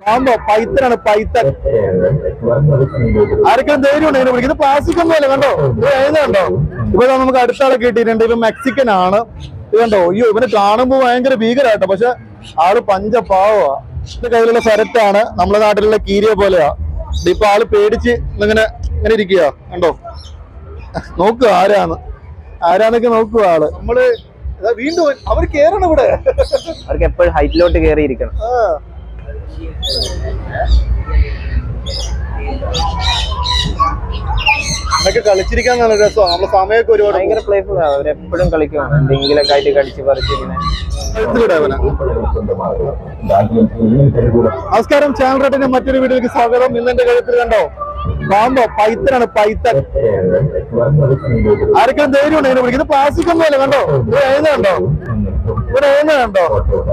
പാമ്പോ പൈത്തനാണ് python ആർക്കും ധൈര്യമുണ്ട് ഇതിനെ പിടിക്കുന്നത് പ്ലാസ്റ്റിക് ഒന്നുമല്ല കണ്ടോ ഇത് എഴുതുന്നുണ്ടോ ഇപ്പൊ ദാ നമുക്ക് അടുത്ത ആളെ കിട്ടിയിട്ടുണ്ട് ഇവൻ മെക്സിക്കൻ ആണ് ഇത് കണ്ടോ അയ്യോ ഇവനെ കാണുമ്പോ ഭയങ്കര ഭീകരാട്ടോ പക്ഷെ ആള് പഞ്ചപാവാ ഇതിന്റെ കയ്യിലുള്ള ഫെരറ്റാണ് നമ്മുടെ നാട്ടിലുള്ള കീരിയ പോലെയാ ഇതിപ്പോ ആള് പേടിച്ച് ഇങ്ങനെ ഇങ്ങനെ ഇരിക്കുക കണ്ടോ നോക്കുക ആരാന്ന് ആരാന്നൊക്കെ നോക്കുക ആള് നമ്മള് ഇതാ വീണ്ടും അവർ കേറണം ഇവിടെ അവർക്ക് എപ്പോഴും ഹൈറ്റിലോട്ട് കയറിയിരിക്കണം ആ. ഇതൊക്കെ കളിച്ചിരിക്കാൻ നല്ല രസമാണ് നമ്മളെ സമയമൊക്കെ ഒരുപാട് ഭയങ്കര പ്ലേഫുൾ ആണ് അവരെപ്പോഴും കളിക്കും എന്തെങ്കിലൊക്കെ ആയിട്ട് കടിച്ച് പറിച്ച് ഇങ്ങനെ എടുത്തിവിടെ അവനെ. നമസ്കാരം ചാനൽ റേറ്റിന്റെ മറ്റൊരു വീഡിയോയ്ക്ക് സ്വാഗതം ഇന്ന് എന്റെ കഴുത്തിൽ കണ്ടോ പാമ്പോ പൈത്തനാണ് പൈത്തൻ ആർക്കും ധൈര്യമുണ്ട് ഇതിനെ പിടിക്കുന്നത് പ്ലാസ്റ്റിക് ഒന്നുമല്ല കണ്ടോ ഇത് എഴുതുന്നുണ്ടോ ഇവിടെ എഴുതുന്നുണ്ടോ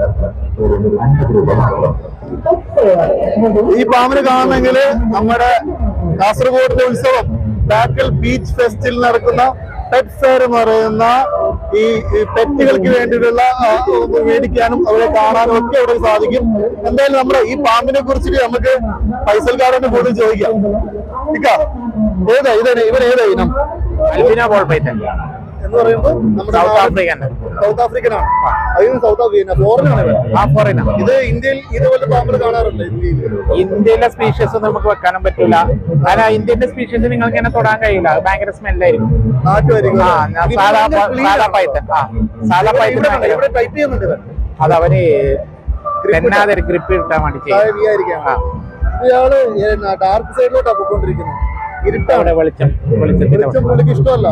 ഈ പാമ്പിനെ കാണണമെങ്കിൽ നമ്മുടെ കാസർഗോഡിലെ ഉത്സവം ബാക്കൽ ബീച്ച് ഫെസ്റ്റിൽ നടക്കുന്ന പെറ്റ് ഫെയർ എന്ന് പറയുന്ന ഈ ഈ പെറ്റുകൾക്ക് വേണ്ടിയിട്ടുള്ള ആ, മേടിക്കാനും അവരെ കാണാനും ഒക്കെ അവിടെ സാധിക്കും എന്തായാലും നമ്മുടെ ഈ പാമ്പിനെ കുറിച്ചിട്ട് നമുക്ക് ഫൈസൽക്കാരനെ പോലും ചോദിക്കാം ഇക്കാ, ഏതാ ഇതാണ് ഇവൻ ഏതാ ഇനം അൽബിനോ ബോൾ പൈത്തൻ എന്ന് പറയുമ്പോൾ നമ്മുടെ സൗത്ത് നാട് ആഫ്രിക്കൻ സൗത്ത് ആഫ്രിക്കൻ ആണ് അതിന് സൗത്ത് ആഫ്രിക്കൻ ഫോറിനാണ് ഇവൻ ആ ഫോറിനാ ഇത് ഇന്ത്യയിൽ ഇതുപോലത്തെ പാമ്പിനെ കാണാറുണ്ട് ഇന്ത്യയിൽ ഇന്ത്യയിലെ സ്പീഷ്യസ് ഒന്നും നമുക്ക് വെക്കാനും പറ്റൂല കാരണം ഇന്ത്യന്റെ സ്പീഷ്യസ് നിങ്ങൾക്ക് ഇങ്ങനെ തൊടാൻ കഴിയില്ല അത് ഭയങ്കര സ്മെല്ലായിരിക്കും നാട്ടുമായിരിക്കും ആ ഞാൻ സാധാ സാധാ പൈത്തൻ ആ സാധാ പൈത്തൻ ഭയങ്കര ഇവിടെ ടൈപ്പ് ചെയ്യുന്നുണ്ട് ഇവൻ അത് അവര് തെന്നാതെ ഗ്രിപ്പ് കിട്ടാൻ വേണ്ടി ചെയ്യും താഴെ വീയായിരിക്കാൻ ആ ഇയാള് ഡാർക്ക് സൈഡിലോട്ടാ പോയിക്കൊണ്ടിരിക്കുന്നത് ഇരുട്ടാണ് അവിടെ വെളിച്ചം വെളിച്ചത്തിന്റെ വെളിച്ചം പുള്ളിക്ക് ഇഷ്ടമല്ല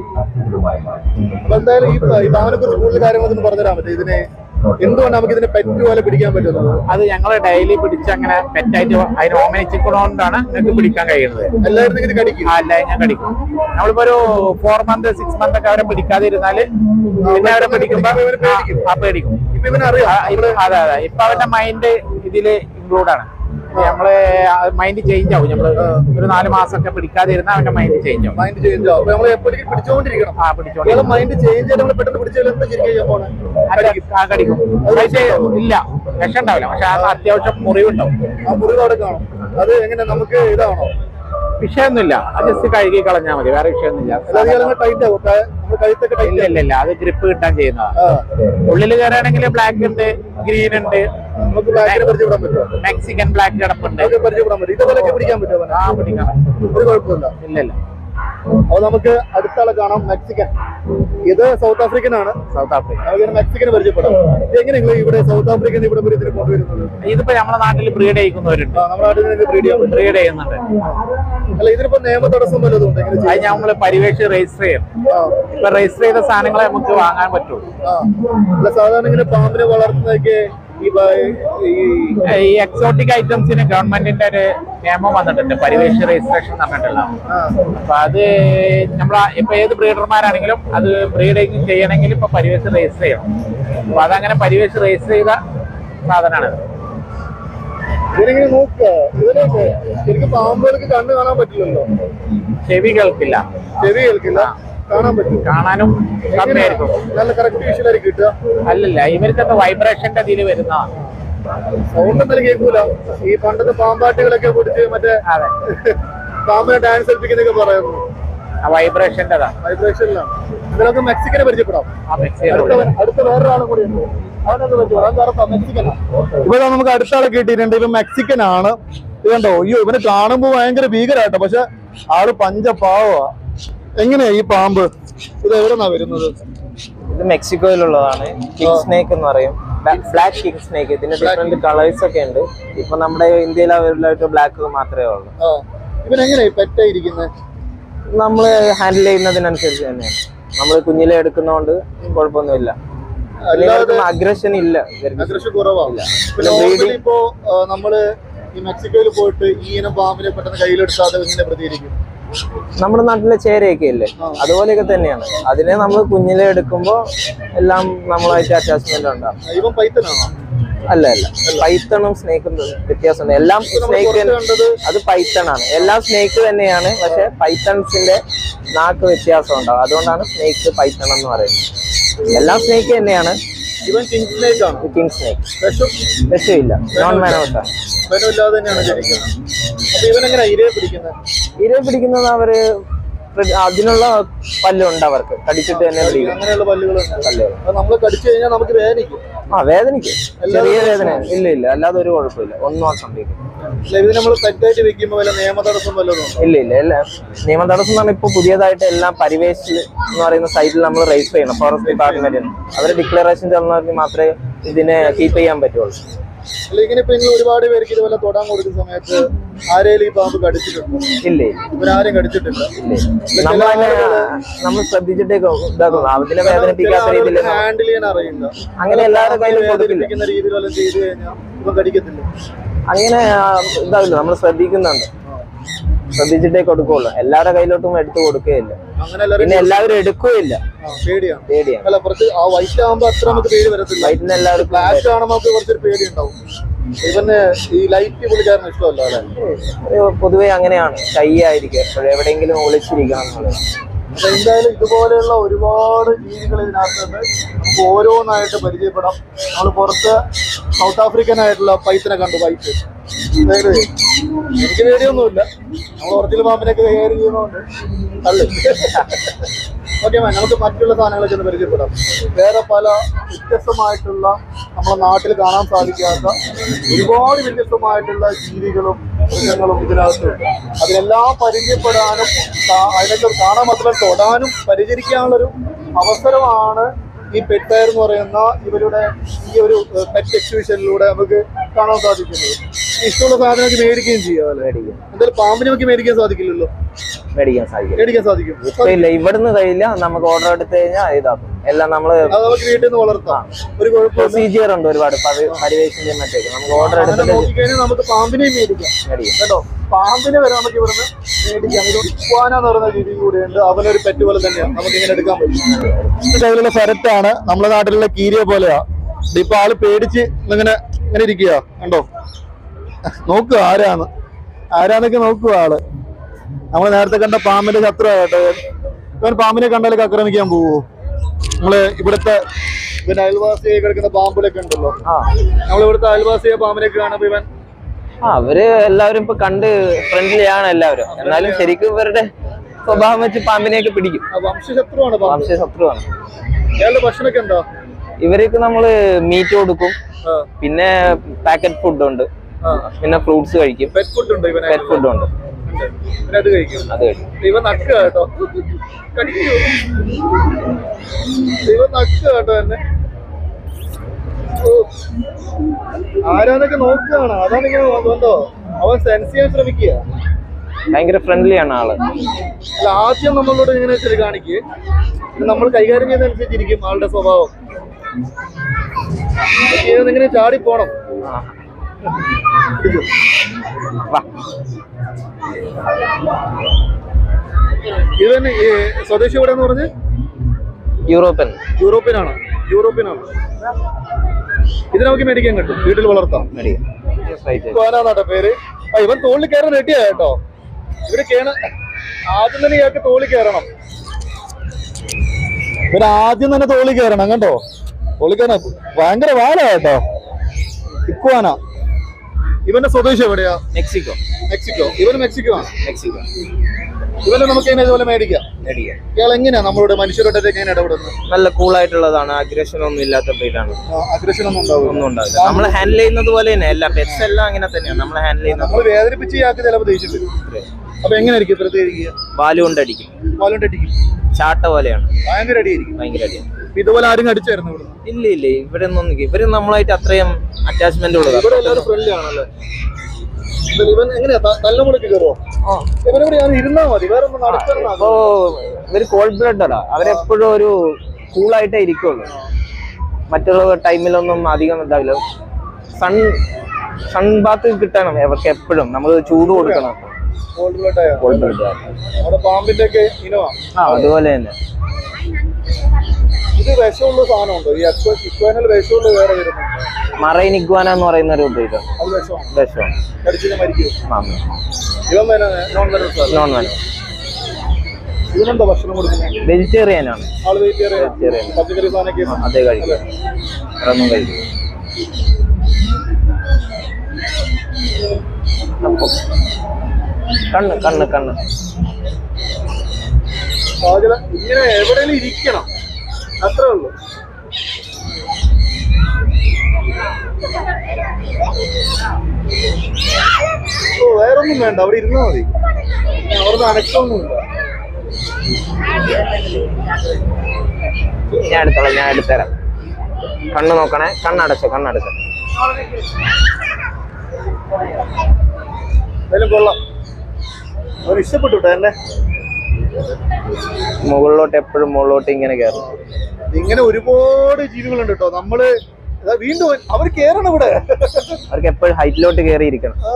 അപ്പൊ എന്തായാലും ഈ ഈ പാമ്പിനെ കുറിച്ച് കൂടുതൽ കാര്യങ്ങൾ ഒന്ന് പറഞ്ഞുതരാൻ പറ്റും ഇതിനെ എന്തുകൊണ്ട് നമുക്ക് ഇതിനെ പെറ്റ് പോലെ പിടിക്കാൻ പറ്റുന്നത് അത് ഞങ്ങൾ ഡെയിലി പിടിച്ച് അങ്ങനെ പെറ്റായിട്ട് അതിന് ഓമനിച്ചിക്കണോണ്ടാണ് നിങ്ങൾക്ക് പിടിക്കാൻ കഴിയുന്നത് എല്ലാവരും ഇത് കടിക്കും ആ അല്ല ഞാൻ കടിക്കും നമ്മളിപ്പോ ഒരു ഫോർ മന്ത് സിക്സ് മന്ത് ഒക്കെ അവരെ പിടിക്കാതെ ഇരുന്നാല് പിന്നെ അവരെ പിടിക്കുമ്പോ ഇവര് പേടിക്കും. ആ, ആ പേടിക്കും ഇപ്പൊ ഇവനറിയാം ആ, ഇപ്പ- അതെ അതെ ഇപ്പൊ അവന്റെ മൈൻഡ് ഇതില് ഇൻക്ലൂഡ് ആണ് നമ്മള് മൈൻഡ് ചേഞ്ച് ആവും നമ്മള് ഒരു നാല് മാസമൊക്കെ പിടിക്കാതെ ഇരുന്ന അവന്റെ മൈൻഡ് ചേഞ്ച് ആവും മൈൻഡ് ചേഞ്ച് ആവും അപ്പൊ നമ്മൾ എപ്പോഴും പിടിച്ചുകൊണ്ടിരിക്കണം ആ ഇയാളെ പിടിച്ചോണ്ട് മൈൻഡ് ചേഞ്ച് ചെയ്ത് നമ്മൾ പെട്ടെന്ന് പിടിച്ചാൽ എന്താ ശരിക്കും ചെയ്യാൻ പോണേ ആ കടിക്കും പക്ഷേ ഇല്ല വിഷം ഉണ്ടാവില്ല പക്ഷെ ആ അത്യാവശ്യം മുറിവുണ്ടാവും ആ മുറിവ് അവിടെ കാണും അത് എങ്ങനെ നമുക്ക് ഇതാണോ വിഷയമൊന്നുമില്ല അത് ജസ്റ്റ് കഴുകി കളഞ്ഞാൽ മതി വേറെ വിഷയമൊന്നുമില്ല അല്ലാതെ ഇയാളെ ടൈറ്റ് ആവും ക- നമ്മുടെ കഴുത്തൊക്കെ ഇല്ല ടൈറ്റ് ഇല്ല ഇല്ല അത് ഗ്രിപ്പ് കിട്ടാൻ ചെയ്യുന്നതാണ് ആ ഉള്ളിൽ കയറുകയാണെങ്കിൽ ബ്ലാക്ക് ഉണ്ട് ഗ്രീൻ ഉണ്ട് നമുക്ക് ബാക്കിനെ പരിചയപ്പെടാൻ പറ്റുമോ മെക്സിക്കൻ ബ്ലാക്ക് കിടപ്പുണ്ട് നമുക്ക് പരിചയപ്പെടാൻ പറ്റും ഇതുപോലെയൊക്കെ പിടിക്കാൻ പറ്റുമോ അവനെ? ആ പിടിക്കാൻ പറ്റും. ഒരു കുഴപ്പമില്ല ഇല്ല ഇല്ല അപ്പൊ നമുക്ക് അടുത്ത ആളെ കാണാം മെക്സിക്കൻ ഇത് സൗത്ത് ആഫ്രിക്കൻ ആണ് സൗത്ത് ആഫ്രിക്ക നമുക്ക് മെക്സിക്കനെ പരിചയപ്പെടാം ഇത് എങ്ങനെ നിങ്ങൾ ഇവിടെ സൗത്ത് ആഫ്രിക്കൻ ഇവിടെ വരെ ഇതിന് കൊണ്ടുവരുന്നത് ഇതിപ്പോ നമ്മുടെ നാട്ടിൽ ബ്രീഡ് ചെയ്യിക്കുന്നവരുണ്ട് ആ, നമ്മുടെ നാട്ടിൽ നിന്ന് ബ്രീഡ് ചെയ്യാൻ പറ്റും ബ്രീഡ് ചെയ്യുന്നുണ്ട് അല്ല ഇതിനിപ്പോ നിയമ തടസ്സം വല്ലതും ഉണ്ട് എങ്ങനെ അത് നമ്മള് പരിവേഷ് രജിസ്റ്റർ ചെയ്യും ആ ഇപ്പൊ രജിസ്റ്റർ ചെയ്ത സാധനങ്ങളെ നമുക്ക് വാങ്ങാൻ പറ്റുള്ളൂ ആ അല്ല സാധാരണ ഇങ്ങനെ പാമ്പിനെ വളർത്തുന്നതൊക്കെ ഈ ബ- ഈ ഈ എക്സോട്ടിക് ഐറ്റംസിന് ഗവൺമെന്റിന്റെ ഒരു നിയമം വന്നിട്ടുണ്ട് പരിവേഷ് രജിസ്ട്രേഷൻ പറഞ്ഞിട്ടുള്ള ആ അപ്പൊ അത് നമ്മൾ ഇപ്പൊ ഏത് ബ്രീഡർമാരാണെങ്കിലും അത് ബ്രീഡിങ് ചെയ്യണമെങ്കിൽ ഇപ്പൊ പരിവേഷ് രജിസ്റ്റർ ചെയ്യണം അപ്പൊ അതങ്ങനെ പരിവേഷ് രജിസ്റ്റർ ചെയ്ത സാധനമാണ് ഇതിനെങ്ങനെ നോക്കുക ഇതിനൊക്കെ ശരിക്കും പാമ്പുകൾക്ക് കണ്ണ് കാണാൻ പറ്റില്ലല്ലോ ചെവി കേൾക്കില്ല ചെവി കേൾക്കില്ല കാണാൻ പറ്റും കാണാനും എങ്ങനെയാ? കമ്മിയായിരിക്കും നല്ല കറക്റ്റ് വിഷയമായിരിക്കും കിട്ടുക അല്ലല്ല ഇവർക്കൊക്കെ വൈബ്രേഷന്റെ ഇതിൽ വരുന്നതാണ് സൗണ്ട് എന്തായാലും കേൾക്കൂല ഈ പണ്ടത്തെ പാമ്പാട്ടികളൊക്കെ പിടിച്ച് മറ്റേ അതെ പാമ്പിനെ ഡാൻസ് കളിപ്പിക്കുന്നൊക്കെ പറയുന്നു ആ വൈബ്രേഷന്റെതാ വൈബ്രേഷനിലാണ് ഇതിലൊക്കെ മെക്സിക്കനെ പരിചയപ്പെടാം ആ മിക്സിയുടെ അടുത്ത ഉള്ളിൽ. അടുത്ത വേറൊരാളും കൂടി ഉണ്ട് അവനൊന്ന് പരിചയപ്പെടാം മെക്സിക്കനാ ഇവിടെ നമുക്ക് അടുത്ത ആളെ കിട്ടിയിട്ടുണ്ട് ഇവൻ മെക്സിക്കൻ ആണ് ഇത് കണ്ടോ അയ്യോ ഇവനെ കാണുമ്പോ ഭയങ്കര ഭീകരാട്ടോ പക്ഷെ ആള് പഞ്ചപാവാ എങ്ങനെയാ ഈ പാമ്പ് ഇത് എവിടെന്നാ വരുന്നത് ഇത് മെക്സിക്കോയിലുള്ളതാണ് കിങ് സ്നേക്ക് എന്ന് പറയും ബ്ലാക്ക് കിങ് സ്നേക്ക് ഇതിന്റെ ഡിഫറെന്റ് കളേഴ്സ് ഒക്കെ ഉണ്ട് ഇപ്പൊ നമ്മുടെ ഇന്ത്യയിൽ അവൈലബിൾ ബ്ലാക്ക് മാത്രമേ ഉള്ളൂ ആ ഇവൻ എങ്ങനെയാ പെറ്റായിരിക്കുന്നത് നമ്മൾ ഹാൻഡിൽ ചെയ്യുന്നതിനനുസരിച്ച് തന്നെയാണ് നമ്മൾ കുഞ്ഞിലെ എടുക്കുന്നതുകൊണ്ട് കുഴപ്പമൊന്നുമില്ല അല്ലാതെ അഗ്രഷൻ ഇല്ല ഇവർക്ക്. അഗ്രഷൻ കുറവാണ് പിന്നെ നോർമലി breeding- ഇപ്പോ ആ, നമ്മള് ഈ മെക്സിക്കോയിൽ പോയിട്ട് ഈ ഇനം പാമ്പിനെ പെട്ടെന്ന് കയ്യിലെടുത്താതെ ഇങ്ങനെ പ്രതികരിക്കും നമ്മുടെ നാട്ടിലെ ചേരയൊക്കെ ഇല്ലേ അതുപോലെയൊക്കെ തന്നെയാണ് അതിനെ നമ്മൾ കുഞ്ഞിലെ എടുക്കുമ്പോൾ എല്ലാം നമ്മളായിട്ട് അറ്റാച്ച്മെന്റ് ഉണ്ടാവും ഇവൻ പൈത്തനാണോ അല്ല അല്ല പൈത്തണും സ്നേക്കും വ്യത്യാസമുണ്ട് എല്ലാം സ്നേക്ക് പുറത്ത് കണ്ടത് അത് പൈത്തൺ ആണ് എല്ലാം സ്നേക്ക് തന്നെയാണ് പക്ഷെ പൈത്തൺസിന്റെ നാക്ക് വ്യത്യാസം ഉണ്ടാവും അതുകൊണ്ടാണ് സ്നേക്ക് പൈത്തൺ എന്ന് പറയുന്നത് എല്ലാം സ്നേക്ക് തന്നെയാണ് ഇവൻ കിങ് സ്നേക്ക് ആണ് കിങ് സ്നേക്ക് വിഷം വിഷമില്ല നോൺ മാനോസാണ് വിഷമില്ലാതെ തന്നെയാണ് ജനിക്കുന്നത് അപ്പൊ ഇവൻ എങ്ങനെ ഇരയെ പിടിക്കുന്നത് ഇര പിടിക്കുന്നത് അവര് പ്ര- അതിനുള്ള പല്ലുണ്ട് അവർക്ക് കടിച്ചിട്ട് തന്നെ പിടിക്കും അങ്ങനെയുള്ള പല്ലുകളുണ്ട് പല്ലുകൾ അത് നമ്മൾ കടിച്ചു കഴിഞ്ഞാൽ നമുക്ക് വേദനിക്കും ആ വേദനിക്കും ചെറിയ വേദന ഇല്ല ഇല്ല അല്ലാതെ ഒരു കുഴപ്പമില്ല ഒന്നും സംഭവിക്കും അല്ല ഇത് നമ്മൾ പെറ്റായിട്ട് വെക്കുമ്പോൾ വല്ല നിയമ തടസ്സം വല്ലതും ഉണ്ടോ? ഇല്ല ഇല്ല എല്ലാം നിയമ തടസ്സം എന്ന് പറഞ്ഞാൽ ഇപ്പൊ പുതിയതായിട്ട് എല്ലാം പരിവേശ് എന്ന് പറയുന്ന സൈറ്റിൽ നമ്മൾ രജിസ്റ്റർ ചെയ്യണം ഫോറസ്റ്റ് ഡിപ്പാർട്ട്മെന്റിന് അവർ ഡിക്ലറേഷൻ തന്നവർക്ക് മാത്രമേ ഇതിനെ കീപ്പ് ചെയ്യാൻ പറ്റുള്ളൂ അല്ല ഇങ്ങനെ ഇപ്പൊ നിങ്ങൾ ഒരുപാട് പേർക്ക് ഇത് വല്ല തൊടാൻ കൊടുക്കുന്ന സമയത്ത് ആരെയും ഈ പാമ്പ് കടിച്ചിട്ടുണ്ടോ ഇല്ല ഇവരാരും കടിച്ചിട്ടില്ല നമ്മൾ തന്നെ നമ്മൾ ശ്രദ്ധിച്ചിട്ടേ ഇതാക്കുന്നു അതിനെ വേദനിപ്പിക്കാത്ത രീതിയിൽ ഹാൻഡിൽ ചെയ്യാൻ അറിയില്ല അങ്ങനെ എല്ലാവരുടെ കയ്യിലും കൊടുക്കില്ല വേദനിപ്പിക്കുന്ന രീതിയിൽ വല്ലതും ചെയ്തു കഴിഞ്ഞാൽ ഇവൻ കടിക്കത്തില്ല അങ്ങനെ ആ, ഇതാവില്ല നമ്മൾ ശ്രദ്ധിക്കുന്നുണ്ട് ശ്രദ്ധിച്ചിട്ടേ കൊടുക്കുള്ളൂ എല്ലാവരുടെ കയ്യിലോട്ടും എടുത്തു കൊടുക്കുകയില്ല അങ്ങനെ എല്ലാവരും പിന്നെ എല്ലാവരും എടുക്കുകയില്ല ആ, പേടിയാണ് പേടിയാണ് അല്ല കുറച്ച് ആ വൈറ്റ് ആകുമ്പോ അത്ര നമുക്ക് പേടി വരത്തില്ല വയറ്റിന് എല്ലാവർക്കും ബ്ലാക്ക് കാണുമ്പോൾ നമുക്ക് കുറച്ചൊരു പേടി ഉണ്ടാവും ഇവന് ഈ ലൈറ്റ് പുള്ളിക്കാരന് ഇഷ്ടമല്ല അല്ലെ ഒരു പൊതുവെ അങ്ങനെയാണ് ഷൈ ആയിരിക്കും എപ്പോഴും എവിടെയെങ്കിലും ഒളിച്ചിരിക്കണം എന്നുള്ളത് അപ്പൊ എന്തായാലും ഇതുപോലെയുള്ള ഒരുപാട് ജീവികൾ ഇതിനകത്തുണ്ട് നമുക്ക് ഓരോന്നായിട്ട് പരിചയപ്പെടാം നമ്മൾ പുറത്ത് സൗത്ത് ആഫ്രിക്കൻ ആയിട്ടുള്ള പൈത്തിനെ കണ്ടു പൈത്ത് അതായത് എനിക്ക് പേടിയൊന്നുമില്ല നമ്മൾ ഒറിജിനൽ പാമ്പിനൊക്കെ കൈകാര്യം ചെയ്യുന്നതുകൊണ്ട് അല്ലേ ഓക്കെ മാം നമുക്ക് മറ്റുള്ള സാധനങ്ങളൊക്കെ ഒന്ന് പരിചയപ്പെടാം വേറെ പല വ്യത്യസ്തമായിട്ടുള്ള നമ്മുടെ നാട്ടിൽ കാണാൻ സാധിക്കാത്ത ഒരുപാട് വ്യത്യസ്തമായിട്ടുള്ള ജീവികളും മൃഗങ്ങളും ഇതിനകത്തുണ്ട് അതിനെല്ലാം പരിചയപ്പെടാനും കാ- അതിനൊക്കെ കാണാൻ മാത്രമല്ല തൊടാനും പരിചരിക്കാനുള്ളൊരു അവസരമാണ് ഈ പെറ്റ് ഫെയർ എന്ന് പറയുന്ന ഇവരുടെ ഈ ഒരു പെറ്റ് എക്സിബിഷനിലൂടെ നമുക്ക് കാണാൻ സാധിക്കുന്നത് ഇഷ്ടമുള്ള സാധനമൊക്കെ മേടിക്കുകയും ചെയ്യാം അല്ലേ മേടിക്കും എന്തായാലും പാമ്പിനെ നമുക്ക് മേടിക്കാൻ സാധിക്കില്ലല്ലോ മേടിക്കാൻ സാധിക്കും മേടിക്കാൻ സാധിക്കും ഇപ്പൊ ഇല്ല ഇവിടുന്ന് കഴിയില്ല നമുക്ക് ഓർഡർ എടുത്തു കഴിഞ്ഞാൽ ഇതാക്കും എല്ലാം നമ്മള് അത് നമുക്ക് വീട്ടിൽ നിന്ന് വളർത്താം ഒരു കുഴപ്പമില്ല പ്രൊസീജിയർ ഉണ്ട് ഒരുപാട് പരിവേശിന്റെ മറ്റേക്ക് നമുക്ക് ഓർഡർ അങ്ങനെ എടുത്തിട്ട് നോക്കിക്കഴിഞ്ഞാൽ നമുക്ക് പാമ്പിനെയും മേടിക്കാം മേടിക്കാം കേട്ടോ പാമ്പിനെ വരെ നമുക്ക് ഇവിടുന്ന് മേടിക്കാം ഇത് ഇക്വാന എന്ന് പറയുന്ന രീതി കൂടിയുണ്ട് അവനൊരു പെറ്റ് പോലെ തന്നെയാണ് നമുക്ക് ഇങ്ങനെ എടുക്കാൻ പറ്റും കയ്യിലുള്ള ഫെരറ്റാണ് നമ്മുടെ നാട്ടിലുള്ള കീരിയെ പോലെയാ ഇതിപ്പോ ആള് പേടിച്ച് ഇങ്ങനെ ഇങ്ങനെ ഇരിക്കുക കണ്ടോ നോക്കുക ആരാന്ന് ആരാന്നൊക്കെ നോക്കുക ആള് നമ്മൾ നേരത്തെ കണ്ട പാമ്പിന്റെ ശത്രു കേട്ടോ ഇവൻ പാമ്പിനെ കണ്ടാലൊക്കെ ആക്രമിക്കാൻ പോവോ നമ്മള് ഇവിടുത്തെ ഇവൻ അയൽവാസിയായി കിടക്കുന്ന പാമ്പിലൊക്കെ ഉണ്ടല്ലോ ആ നമ്മൾ ഇവിടുത്തെ അയൽവാസിയെ പാമ്പിനൊക്കെ കാണുമ്പോ ഇവൻ ആ അവര് എല്ലാവരും ഇപ്പൊ കണ്ട് ഫ്രണ്ട്ലി ആണ് എല്ലാവരും എന്നാലും ശരിക്കും ഇവരുടെ സ്വഭാവം വെച്ച് പാമ്പിനെയൊക്കെ പിടിക്കും ആ വംശശത്രുവാണ് പാമ്പ് വംശ ശത്രുവാണ് ഇയാളുടെ ഭക്ഷണമൊക്കെ എന്താ ഇവർക്ക് നമ്മള് മീറ്റ് കൊടുക്കും ആ, പിന്നെ പാക്കറ്റ് ഫുഡ് ഉണ്ട് ആ. പിന്നെ ഫ്രൂട്ട്സ് കഴിക്കും പെറ്റ് ഫുഡ് ഉണ്ട് ഇവനെ പെറ്റ് ഫുഡ് ഉണ്ട് പിന്നെ അത് കഴിക്കും അത് കഴിക്കും ഇവൻ നക്കുക കേട്ടോ കടിക്കൂ ഇവൻ നക്കുക കേട്ടോ എന്നെ ഓ. ആരാന്നൊക്കെ നോക്കുകയാണ് അതാണ് ഇങ്ങനെ നോക്കുന്നുണ്ടോ അവൻ സെൻസ് ചെയ്യാൻ ശ്രമിക്കുക ഭയങ്കര ഫ്രണ്ട്ലി ആണ് ആള് അല്ല ആദ്യം നമ്മളോട് ഇങ്ങനെ വെച്ചിട്ട് കാണിക്കുക പിന്നെ നമ്മൾ കൈകാര്യം ചെയ്യുന്നതനുസരിച്ചിരിക്കും ആളുടെ സ്വഭാവം ഇങ്ങനെ ചാടി പോണം ആ. വാ ഇത് തന്നെ ഈ സ്വദേശി എവിടെ എന്ന് പറഞ്ഞ് യൂറോപ്യൻ യൂറോപ്യനാണ് യൂറോപ്യനാണ് ഇത് നമുക്ക് മേടിക്കാൻ കിട്ടും വീട്ടിൽ വളർത്താം മേടിക്കും കോനാന്നാട്ടോ പേര് ആ ഇവൻ തോളിൽ കയറാൻ റെഡിയാ കേട്ടോ ഇവര് കേണ ആദ്യം തന്നെ ഇയാൾക്ക് തോളിൽ കയറണം ഇവര് ആദ്യം തന്നെ തോളിൽ കയറണം കണ്ടോ തോളിൽ കയറണം ഭയങ്കര വാല കേട്ടോ ഇക്കുവാന ഇവന്റെ സ്വദേശം എവിടെയാ മെക്സിക്കോ മെക്സിക്കോ ഇവന് മെക്സിക്കോ ആണ് മെക്സിക്കോ ഇവനെ നമുക്ക് ഇങ്ങനെ ഇതുപോലെ മേടിക്കാം മേടിക്കാം ഇയാൾ എങ്ങനെയാ നമ്മളോട് മനുഷ്യരോട്ടൊക്കെ എങ്ങനെ ഇടപെടുന്നത് നല്ല കൂളായിട്ടുള്ളതാണ് അഗ്രഷൻ ഒന്നും ഇല്ലാത്ത ബ്രീഡാണ് അഗ്രഷൻ ഒന്നും ഉണ്ടാവില്ല ഒന്നും ഉണ്ടാവില്ല നമ്മൾ ഹാൻഡിൽ ചെയ്യുന്നത് പോലെ തന്നെ എല്ലാ പെറ്റ്സ് എല്ലാം അങ്ങനെ തന്നെയാണ് നമ്മൾ ഹാൻഡിൽ ചെയ്യുന്നത് നമ്മൾ വേദനിപ്പിച്ച് ഇയാൾക്ക് ചിലപ്പോൾ ദേഷ്യം വരും അപ്പൊ എങ്ങനെയായിരിക്കും പ്രതികരിക്കുക വാല് കൊണ്ടടിക്കും പാലോട്ട് അടിക്കും ചാട്ട പോലെയാണ് ഭയങ്കര അടിയായിരിക്കും ഭയങ്കര അടിയാണ് ഇപ്പൊ ഇതുപോലെ ആരും അടിച്ചായിരുന്നു ഇവിടെ ഇല്ല ഇല്ല ഇവിടെ ഒന്നും ഇവര് നമ്മളായിട്ട് അത്രയും അറ്റാച്ച്മെന്റ് ഉള്ളതാണ് ഇവിടെ എല്ലാവരും ഫ്രണ്ട്ലി ആണല്ലേ ഇവൻ- ഇവൻ എങ്ങനെയാ ത- നല്ല മുടക്ക് കയറുമോ ഇവനിവിടെ ഞാൻ ഇരുന്നാ മതി വേറെ ഒന്നും നടക്കണം അപ്പോ ഇവര് കോൾഡ് ബ്ലഡാ അവരെപ്പോഴും ഒരു കൂളായിട്ടേ ഇരിക്കുള്ളൂ മറ്റുള്ള ടൈമിലൊന്നും അധികം ഇതാവില്ല സൺ സൺ ബാത്ത് കിട്ടണം അവർക്ക് എപ്പോഴും നമ്മൾ ചൂട് കൊടുക്കണം ഗോൾഡ് ബ്ലഡ് ആയ കോൾഡ് ബ്ലഡ് അവിടെ പാമ്പിന്റെ ഒക്കെ ഇനവാ ആ അതുപോലെ തന്നെ ഇത് വിഷമുള്ള സാധനമുണ്ടോ ഈ ഇക്വാനൽ വിഷമുള്ള വേറെ വരുന്നുണ്ടോ മറൈൻ ഇഗ്വാന എന്ന് പറയുന്ന ഒരു ബ്രീഡാണ് അത് വിഷമാണ് വിഷമാണ് കടിച്ചിട്ട് മരിക്കും ആ ഇവൻ നോൺ വെനസ് നോൺ വേണം ഇതിനെന്താ ഭക്ഷണം കൊടുക്കുന്നത് വെജിറ്റേറിയൻ ആണ് ആള് വെജിറ്റേറിയൻ വെജിറ്റേറിയൻ പച്ചക്കറി സാധനമൊക്കെ അതേ കഴിക്കും വേറൊന്നും കഴിക്കും അപ്പൊ കണ്ണ് കണ്ണ് കണ്ണ് സാധ്യത ഇങ്ങനെ എവിടെയെങ്കിലും ഇരിക്കണം അത്രേ ഉള്ളൂ ഓ വേറൊന്നും വേണ്ട അവിടെ ഇരുന്നാ മതി അവിടുന്ന് അനക്കൊന്നുമില്ല ഞാൻ എടുത്തോളാം ഞാൻ എടുത്തുതരാം കണ്ണ് നോക്കണേ കണ്ണടച്ചോ കണ്ണടച്ചോ എന്തായാലും കൊള്ളാം അവന് ഇഷ്ടപ്പെട്ടു കേട്ടോ എന്നെ മുകളിലോട്ട് എപ്പോഴും മുകളിലോട്ട് ഇങ്ങനെ കയറും ഇങ്ങനെ ഒരുപാട് ജീവികളുണ്ട് കേട്ടോ നമ്മള് ഇതാ വീണ്ടും അവർ കേറണം ഇവിടെ അവർക്ക് എപ്പോഴും ഹൈറ്റിലോട്ട് കയറിയിരിക്കണം ആ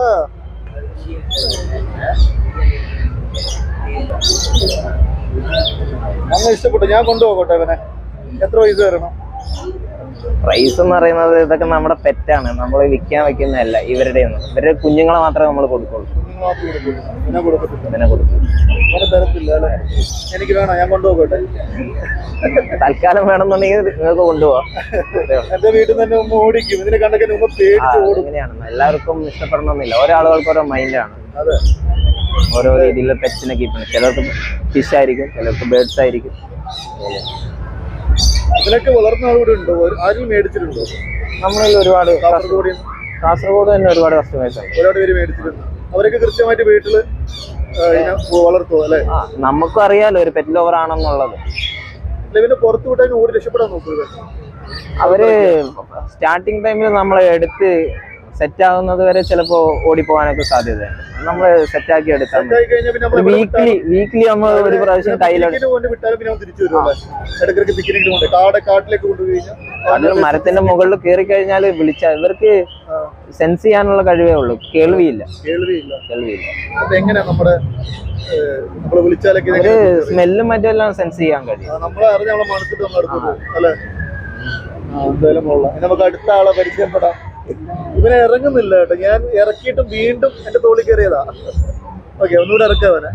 അങ്ങനെ ഇഷ്ടപ്പെട്ടു ഞാൻ കൊണ്ടുപോകട്ടെ ഇവനെ എത്ര പൈസ തരണം പ്രൈസ് എന്ന് പറയുന്നത് ഇതൊക്കെ നമ്മുടെ പെറ്റാണ് നമ്മൾ വിൽക്കാൻ വെക്കുന്നതല്ല ഇവരുടെ ഒന്നും ഇവരുടെ കുഞ്ഞുങ്ങളെ മാത്രമേ നമ്മൾ കൊടുക്കുള്ളൂ നിങ്ങൾ മാത്രം കൊടുക്കുള്ളൂ പിന്നെ കൊടുക്കത്തില്ല ഇതിനെ കൊടുക്കും അങ്ങനെ തരത്തില്ല അല്ലേ എനിക്ക് വേണം ഞാൻ കൊണ്ടുപോകട്ടെ തൽക്കാലം വേണമെന്നുണ്ടെങ്കിൽ നിങ്ങൾക്ക് കൊണ്ടുപോവാം അതേ ഉള്ളൂ. എന്റെ വീട്ടിൽ തന്നെ ഉമ്മ ഓടിക്കും ഇതിനെ കണ്ടൊക്കെ ഉമ്മ ആ, പേടിച്ച് ഓടും അങ്ങനെയാണ് എല്ലാവർക്കും ഇഷ്ടപ്പെടണമെന്നില്ല ഓരോ ആളുകൾക്ക് ഓരോ മൈൻഡാണ് അതെ ഓരോ രീതിയിലുള്ള പെറ്റ്സിനെ കീപ്പ് ചെയ്യുന്നത് ചിലർക്ക് ഫിഷ് ആയിരിക്കും ചിലർക്ക് ബേർഡ്സ് ആയിരിക്കും ഇതിനൊക്കെ വളർന്ന ആളുകൂടെ ഉണ്ടോ ഒരു- ആരും മേടിച്ചിട്ടുണ്ടോ നമ്മളിൽ ഒരുപാട് കാസർഗോഡ് കാസർഗോഡ് തന്നെ ഒരുപാട് കസ്റ്റമേഴ്സ് ഉണ്ട് ഒരുപാട് പേര് മേടിച്ചിട്ടുണ്ട് അവരൊക്കെ കൃത്യമായിട്ട് വീട്ടില് ആ, ഇതിനെ വളർത്തുമോ അല്ലെ ആ നമുക്കും അറിയാലോ ഒരു പെറ്റ് ലോവർ ആണെന്നുള്ളത് അല്ല ഇവനെ പുറത്തു വിട്ടാൽ ഓടി രക്ഷപ്പെടാൻ നോക്കുക അവര് സ്റ്റാർട്ടിങ് ടൈമിൽ നമ്മളെ എടുത്ത് സെറ്റ് ആകുന്നത് വരെ ചിലപ്പോ ഓടിപ്പോകാനൊക്കെ സാധ്യതയുണ്ട് നമ്മൾ സെറ്റ് ആക്കി എടുത്താൽ മതി ആയി കഴിഞ്ഞാൽ പിന്നെ നമ്മൾ വീക്ക്ലി വീക്ക്ലി നമ്മൾ ഒരു പ്രാവശ്യം കയ്യിലെടുത്ത് പിക്കിനിക്കിന് കൊണ്ട് വിട്ടാലും പിന്നെ അവൻ തിരിച്ചു വരുമല്ലേ ഇടയ്ക്കിടയ്ക്ക് പിക്കിനിക്കിന് കൊണ്ട് കാട് കാട്ടിലേക്ക് കൊണ്ടുപോയി കഴിഞ്ഞാൽ അത് മരത്തിന്റെ മുകളിൽ കയറി കഴിഞ്ഞാൽ വിളിച്ച ഇവർക്ക് ആ, സെൻസ് ചെയ്യാനുള്ള കഴിവേ ഉള്ളൂ കേൾവിയില്ല കേൾവിയില്ല കേൾവിയില്ല അതെങ്ങനെയാ നമ്മുടെ നമ്മൾ വിളിച്ചാലൊക്കെ അവര് ഇതെങ്ങനെ സ്മെല്ലും മറ്റെല്ലാം സെൻസ് ചെയ്യാൻ കഴിയും ആ, നമ്മളെ അറിഞ്ഞ് നമ്മളെ മനസ്സിട്ട് നമ്മൾ എടുത്തു അല്ലെ ആ, എന്തായാലും കൊള്ളാം ഇനി നമുക്ക് അടുത്ത ആളെ പരിചയപ്പെടാം ഇവനെ ഇറങ്ങുന്നില്ല കേട്ടോ ഞാൻ ഇറക്കിയിട്ട് വീണ്ടും എന്റെ തോളിൽ കയറിയതാ ഓക്കെ ഒന്നുകൂടെ ഇറക്കാം അവനെ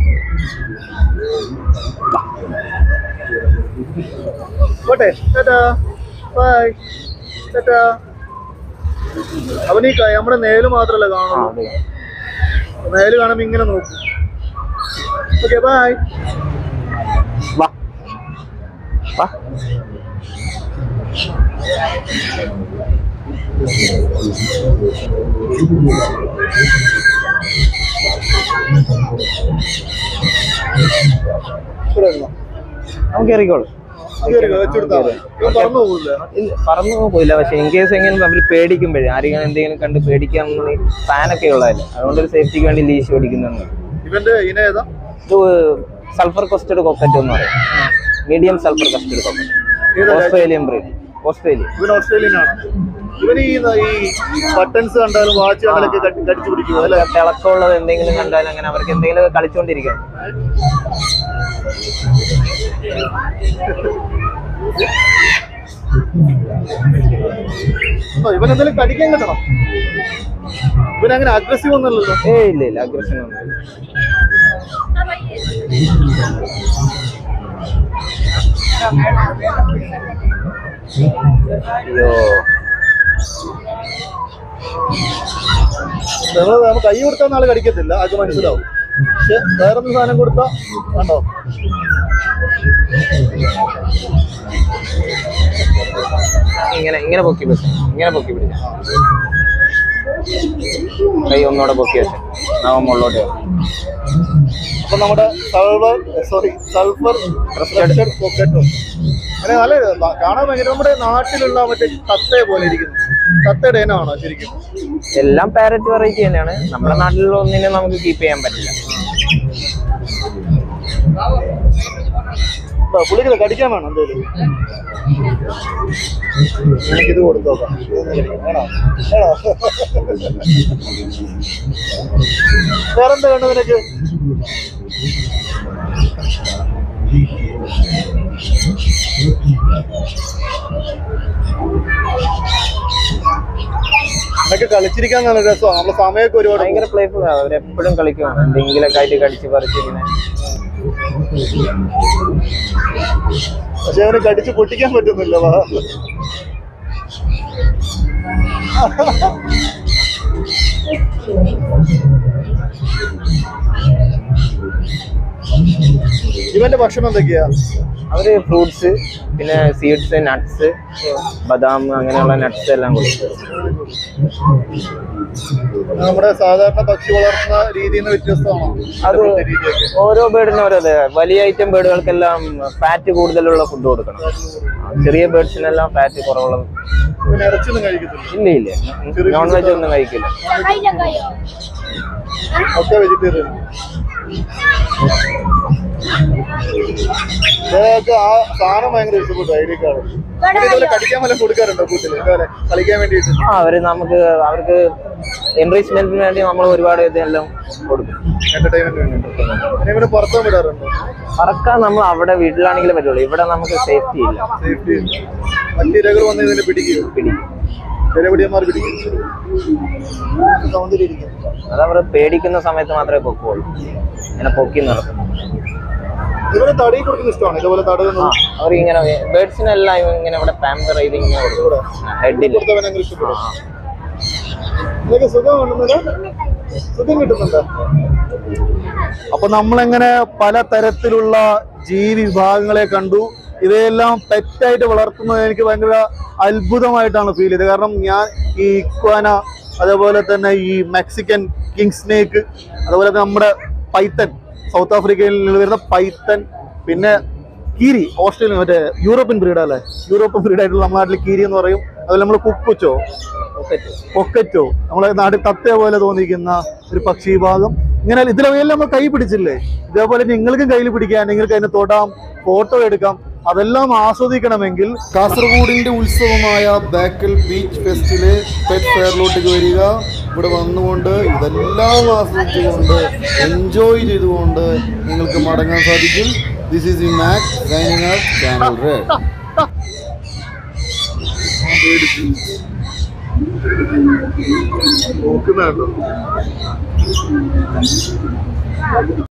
പോട്ടെ ടാറ്റാ ബൈ ടാറ്റാ അവനീ ക- നമ്മുടെ നേല് മാത്രല്ല ആ, കാണുള്ളൂ അതെ. നേല് കാണുമ്പോ ഇങ്ങനെ നോക്കും ഓക്കെ ബൈ വാ വാ ഇവിടെ ഇരുന്നോ. നമുക്ക് കയറിക്കോളൂ കേറി, വെച്ചെടുത്താ മതി. ഇവൻ പറന്നു പോകില്ല ഇല്ല പറന്നു പോയില്ല പക്ഷെ ഇൻ കേസ് എങ്കിലും അവർ പേടിക്കുമ്പോഴേ ആരെങ്കിലും എന്തെങ്കിലും കണ്ട് പേടിക്കാൻ ഫാനൊക്കെ ഉള്ളതല്ലേ അതുകൊണ്ട് ഒരു സേഫ്റ്റിക്ക് വേണ്ടി ലീശ് ഓടിക്കുന്നുണ്ട് ഇവന്റെ ഇന ഏതാ ഇത് സൾഫർ കൊസ്റ്റഡ് കൊക്കറ്റ് എന്ന് പറയും മീഡിയം സൾഫർ കൊസ്റ്റഡ് കൊക്കറ്റ് ഏതാ രാജ്യം? ഓസ്ട്രേലിയൻ ബ്രീഡ് ഓസ്ട്രേലിയ ഇവൻ ഓസ്ട്രേലിയനാണ് ഇവൻ ഈ ഈ ബട്ടൺസ് കണ്ടാലും വാച്ച് കണ്ടാലൊക്കെ കടി- കടിച്ചു പിടിക്കുക അല്ലെ തിളക്കമുള്ളത് എന്തെങ്കിലും കണ്ടാൽ അങ്ങനെ അവർക്ക് എന്തെങ്കിലും കളിച്ചുകൊണ്ടിരിക്കണം ഇവൻ എന്തെങ്കിലും കടിക്കാൻ കിട്ടണം ഇവൻ അങ്ങനെ അഗ്രസീവ് ഒന്നുമല്ലല്ലോ ഏ ഇല്ല ഇല്ല അഗ്രഷൻ ഒന്നും അയ്യോ നമ്മള് നമ്മൾ കൈ കൊടുത്താൽ നാളെ കടിക്കത്തില്ല അത് മനസ്സിലാവും പക്ഷെ വേറൊന്നും സാധനം കൊടുത്താ കണ്ടോ ഇങ്ങനെ ഇങ്ങനെ പൊക്കി പിടിച്ചു ഇങ്ങനെ പൊക്കി പിടിച്ച കൈ ഒന്നുകൂടെ പൊക്കി വെച്ചു നവ മുകളിലോട്ട് വെച്ചു. അപ്പൊ നമ്മുടെ സൾഫർ സോറി സൾഫർ റെസ്ട്രക്ചർ പോക്കറ്റും അങ്ങനെ നല്ല ബ- കാണാൻ ഭയങ്കര നമ്മുടെ നാട്ടിലുള്ള മറ്റേ തത്തയെ പോലെ ഇരിക്കുന്നു തത്തയുടെ ഇനമാണോ ശരിക്കും എല്ലാം പാരറ്റ് വെറൈറ്റി തന്നെയാണ് നമ്മുടെ നാട്ടിലുള്ള ഒന്നിനെ നമുക്ക് കീപ്പ് ചെയ്യാൻ പറ്റില്ല അപ്പൊ പുള്ളിക്ക് കടിക്കാൻ വേണം എന്തേലും എനിക്കിത് കൊടുത്തു നോക്കാം ഇതൊന്ന് കടിക്കാം. വേണോ? വേണോ? വേറെന്താ വേണ്ടത് നിനക്ക് എന്നൊക്കെ കളിച്ചിരിക്കാൻ നല്ല രസമാണ് നമ്മളെ സമയമൊക്കെ ഒരുപാട് ഭയങ്കര പ്ലേഫുൾ അവരെപ്പോഴും കളിക്കും എന്തെങ്കിലുമൊക്കെ ആയിട്ട് കടിച്ച് പറിച്ച് ഇങ്ങനെ പക്ഷെ അവന് കടിച്ച് പൊട്ടിക്കാൻ പറ്റുന്നില്ല വാ ഇവന്റെ ഭക്ഷണം എന്തൊക്കെയാ അവര് ഫ്രൂട്ട്സ് പിന്നെ സീഡ്സ് നട്ട്സ് ബദാം അങ്ങനെയുള്ള നട്ട്സ് എല്ലാം കൊടുക്കും നമ്മുടെ സാധാരണ പക്ഷി വളർത്തുന്ന രീതിയിൽ നിന്ന് വ്യത്യസ്തമാണോ അത് ഇവിടുത്തെ രീതിയൊക്കെ ഓരോ ബേർഡിനും ഓരോ ഇത്. വലിയ ഐറ്റം ബേർഡുകൾക്കെല്ലാം ഫാറ്റ് കൂടുതലുള്ള ഫുഡ് കൊടുക്കണം ചെറിയ ബേർഡ്സിനെല്ലാം ഫാറ്റ് കുറവുള്ള പിന്നെ ഇറച്ചിയൊന്നും കഴിക്കത്തില്ല ഇല്ല ഇല്ല നോൺ വെജ് ഒന്നും കഴിക്കില്ല ഒക്കെ വെജിറ്റേറിയൻ ഇതൊക്കെ ആ സാധനം ഭയങ്കര ഇഷ്ടപ്പെട്ടു ഐ ഡി കാർഡ് ഇതുപോലെ കടിക്കാൻ വല്ല കൊടുക്കാറുണ്ടോ കൂട്ടില് ഇതുപോലെ കളിക്കാൻ വേണ്ടിയിട്ട് ആ അവര് നമുക്ക് അവർക്ക് എൻറിച്ച്മെന്റിന് വേണ്ടി നമ്മൾ ഒരുപാട് ഇതെല്ലാം കൊടുക്കും എന്റർടൈൻമെന്റ് വേണ്ടിയിട്ട് പിന്നെ ഇവിടെ പുറത്തും വിടാറുണ്ടോ പറക്കാൻ നമ്മൾ അവിടെ വീട്ടിലാണെങ്കിലേ പറ്റുള്ളൂ ഇവിടെ നമുക്ക് സേഫ്റ്റി ഇല്ല സേഫ്റ്റി മറ്റു ഇരകൾ വന്ന് ഇതിനെ പിടിക്കുകയോ പിടിക്കും ഇരപിടിയന്മാർ പിടിക്കും സൗന്ദര്യം അത് അവർ പേടിക്കുന്ന സമയത്ത് മാത്രമേ പൊക്കുള്ളൂ ഇങ്ങനെ പൊക്കി നിർത്തും ഇവരെ തടി കൊടുക്കുന്ന ഇഷ്ടമാണ് ഇതുപോലെ ആ തടയുന്നത് അവർ ഇങ്ങനെ ബേർഡ്സിനെല്ലാം ഇങ്ങനെ ഇവിടെ പാമ്പർ ചെയ്ത് ഇങ്ങനെ കൊടുക്കും ഹെഡിൽ കൊടുത്തവൻ ഭയങ്കര ഇഷ്ടപ്പെടും ഇതൊക്കെ സുഖം കിട്ടുന്നില്ല സുഖം കിട്ടുന്നുണ്ട് അപ്പൊ നമ്മളെങ്ങനെ പല തരത്തിലുള്ള ജീവി വിഭാഗങ്ങളെ കണ്ടു ഇവയെല്ലാം പെറ്റായിട്ട് വളർത്തുന്നത് എനിക്ക് ഭയങ്കര അത്ഭുതമായിട്ടാണ് ഫീൽ ചെയ്തത് കാരണം ഞാൻ ഈ ഇക്വാന അതേപോലെ തന്നെ ഈ മെക്സിക്കൻ കിങ് സ്നേക്ക് അതുപോലെ തന്നെ നമ്മുടെ പൈത്തൻ സൗത്ത് ആഫ്രിക്കയിൽ നിന്ന് വരുന്ന പൈത്തൻ പിന്നെ കീരി ഓസ്ട്രേലിയൻ മറ്റേ യൂറോപ്യൻ ബ്രീഡ് അല്ലേ യൂറോപ്യൻ ബ്രീഡ് ആയിട്ടുള്ള നമ്മുടെ നാട്ടിൽ കീരി എന്ന് പറയും അതുപോലെ നമ്മൾ കുക്കുച്ചോ പൊക്കറ്റോ നമ്മളെ നാട്ടിൽ തത്തയെ പോലെ തോന്നിക്കുന്ന ഒരു പക്ഷി വിഭാഗം ഇങ്ങനെ ഇതിലെല്ലാം നമ്മൾ കൈ പിടിച്ചില്ലേ ഇതേപോലെ നിങ്ങൾക്കും കയ്യിൽ പിടിക്കാൻ നിങ്ങൾക്ക് അതിനെ തൊടാം ഫോട്ടോ എടുക്കാം അതെല്ലാം ആസ്വദിക്കണമെങ്കിൽ കാസർഗോഡിന്റെ ഉത്സവമായ ബാക്കൽ ബീച്ച് ഫെസ്റ്റിലെ പെറ്റ് ഫെയറിലോട്ടേക്ക് വരിക ഇവിടെ വന്നുകൊണ്ട് ഇതെല്ലാം ആസ്വദിച്ചുകൊണ്ട് എൻജോയ് ചെയ്തുകൊണ്ട് നിങ്ങൾക്ക് മടങ്ങാൻ സാധിക്കും this is in Mac signing out channel റെഡ് നോക്കുന്നുണ്ടോ